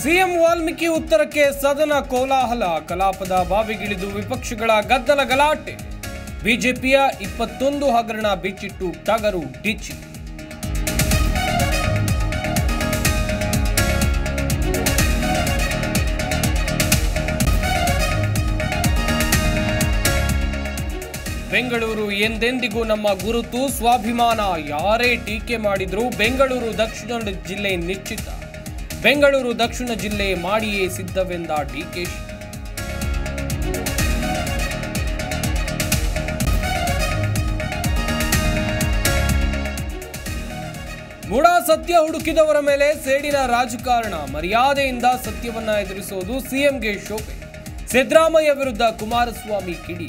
CM Valmiki ಉತ್ತರಕ್ಕೆ ಸದನ ಕೋಲಾಹಲ ಕಲಾಪದ ಬಾವಿಗಿಳಿದು ವಿಪಕ್ಷಗಳ ಗದ್ದಲ ಗಲಾಟೆ ಬಿಜೆಪಿಯ ಇಪ್ಪತ್ತೊಂದು ಹಗರಣ ಬಿಚ್ಚಿಟ್ಟು ಟಗರು ಡಿಚ್ಚಿ ಬೆಂಗಳೂರು ಎಂದೆಂದಿಗೂ ನಮ್ಮ ಗುರುತು ಸ್ವಾಭಿಮಾನ ಯಾರೇ ಟೀಕೆ ಮಾಡಿದ್ರೂ ಬೆಂಗಳೂರು ದಕ್ಷಿಣ ಜಿಲ್ಲೆ ನಿಶ್ಚಿತ ಬೆಂಗಳೂರು ದಕ್ಷಿಣ ಜಿಲ್ಲೆ ಮಾಡಿಯೇ ಸಿದ್ಧವೆಂದ ಡಿಕೆಶಿ ಮುಡಾ ಸತ್ಯ ಹುಡುಕಿದವರ ಮೇಲೆ ಸೇಡಿನ ರಾಜಕಾರಣ ಮರ್ಯಾದೆಯಿಂದ ಸತ್ಯವನ್ನ ಎದುರಿಸೋದು ಸಿಎಂಗೆ ಶೋಭೆ ಸಿದ್ದರಾಮಯ್ಯ ವಿರುದ್ಧ ಕುಮಾರಸ್ವಾಮಿ ಕಿಡಿ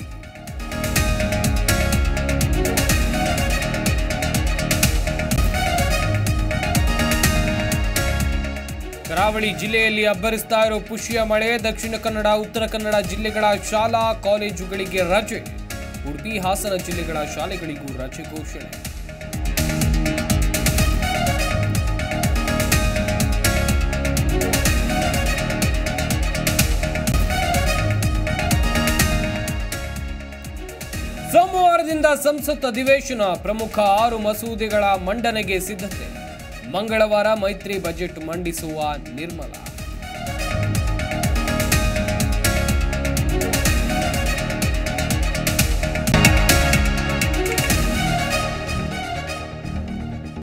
ಕರಾವಳಿ ಜಿಲ್ಲೆಯಲ್ಲಿ ಅಬ್ಬರಿಸ್ತಾ ಇರೋ ಪುಷ್ಯ ಮಳೆ ದಕ್ಷಿಣ ಕನ್ನಡ ಉತ್ತರ ಕನ್ನಡ ಜಿಲ್ಲೆಗಳ ಶಾಲಾ ಕಾಲೇಜುಗಳಿಗೆ ರಜೆ ಉಡುಪಿ ಹಾಸನ ಜಿಲ್ಲೆಗಳ ಶಾಲೆಗಳಿಗೂ ರಜೆ ಘೋಷಣೆ ಸೋಮವಾರದಿಂದ ಸಂಸತ್ ಅಧಿವೇಶನ ಪ್ರಮುಖ ಆರು ಮಸೂದೆಗಳ ಮಂಡನೆಗೆ ಸಿದ್ಧತೆ ಮಂಗಳವಾರ ಮೈತ್ರಿ ಬಜೆಟ್ ಮಂಡಿಸುವ ನಿರ್ಮಲಾ